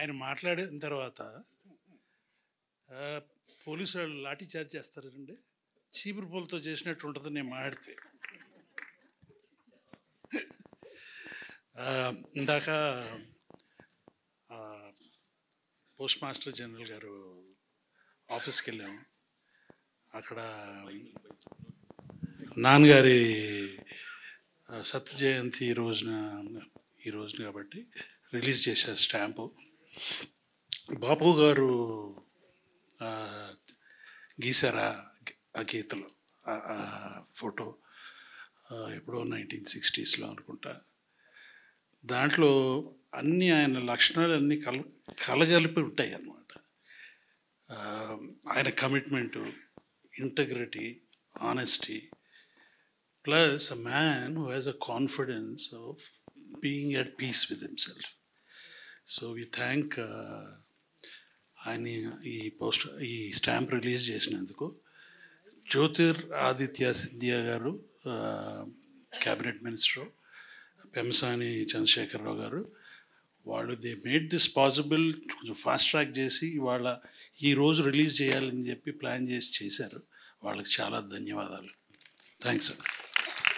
ఆయన మాట్లాడిన తర్వాత ఆ, పోలీసు వాళ్ళు లాఠీ చార్జ్ చేస్తారండి చీపురు పూలతో చేసినట్టు ఉంటుంది నేను మాట్లాడితే ఆ, ఇందాక ఆ, పోస్ట్ మాస్టర్ జనరల్ గారు ఆఫీస్కి వెళ్ళాము అక్కడ నాన్నగారి ఆ, సత్ జయంతి ఈ రోజున ఈ రోజున కాబట్టి రిలీజ్ చేశారు స్టాంపు బాపు గారు ఆ, గీసారా ఆ గీతలు ఆ- ఆ ఫోటో ఆ, ఎప్పుడో నైన్టీన్ సిక్స్టీస్లో అనుకుంటా దాంట్లో అన్ని ఆయన లక్షణాలు అన్నీ కల కలగలిపి ఉంటాయి అన్నమాట ఆ, ఆయన commitment integrity honesty plus a man who has a confidence of being at peace with himself so we thank ఆయన ఈ పోస్ట్ ఈ స్టాంప్ రిలీజ్ చేసినందుకు జ్యోతిర్ ఆదిత్య సింధియా గారు క్యాబినెట్ మినిస్టర్ పెమసాని చంద్రశేఖరరావు గారు వాళ్ళు దే మేడ్ దిస్ పాసిబుల్ కొంచెం ఫాస్ట్ ట్రాక్ చేసి ఇవాళ ఈ రోజు రిలీజ్ చేయాలని చెప్పి ప్లాన్ చేసి చేశారు వాళ్ళకి చాలా ధన్యవాదాలు థ్యాంక్స్ సార్